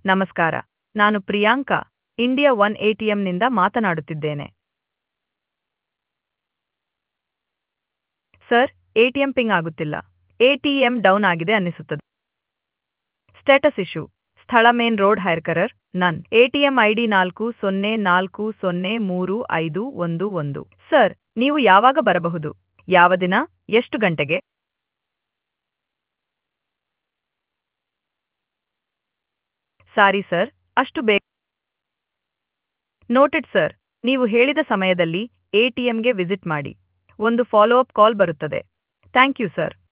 ನಮಸ್ಕಾರ ನಾನು Priyanka India one ಎಟಿಎಂನಿಂದ ಮಾತನಾಡುತ್ತಿದ್ದೇನೆ ಸರ್ ಎಟಿಎಂ ಪಿಂಗ್ ಆಗುತ್ತಿಲ್ಲ ಎಟಿಎಂ ಡೌನ್ ಆಗಿದೆ ಅನ್ನಿಸುತ್ತದೆ ಸ್ಟೇಟಸ್ ಇಶ್ಯೂ ಸ್ಥಳ ಮೇನ್ ರೋಡ್ ಹೈರ್ಕರರ್ ನನ್ ಎಟಿಎಂ ಐಡಿ ನಾಲ್ಕು ಸೊನ್ನೆ ನಾಲ್ಕು ಸೊನ್ನೆ ಮೂರು ಐದು ಒಂದು ಒಂದು ಸರ್ ನೀವು ಯಾವಾಗ ಬರಬಹುದು ಯಾವ ದಿನ ಎಷ್ಟು ಗಂಟೆಗೆ ಸಾರಿ ಸರ್ ಅಷ್ಟು ಬೇಗ ನೋಟೆಡ್ ಸರ್ ನೀವು ಹೇಳಿದ ಸಮಯದಲ್ಲಿ ಎಟಿಎಂಗೆ ವಿಸಿಟ್ ಮಾಡಿ ಒಂದು ಫಾಲೋ ಅಪ್ ಕಾಲ್ ಬರುತ್ತದೆ ಥ್ಯಾಂಕ್ ಯು ಸರ್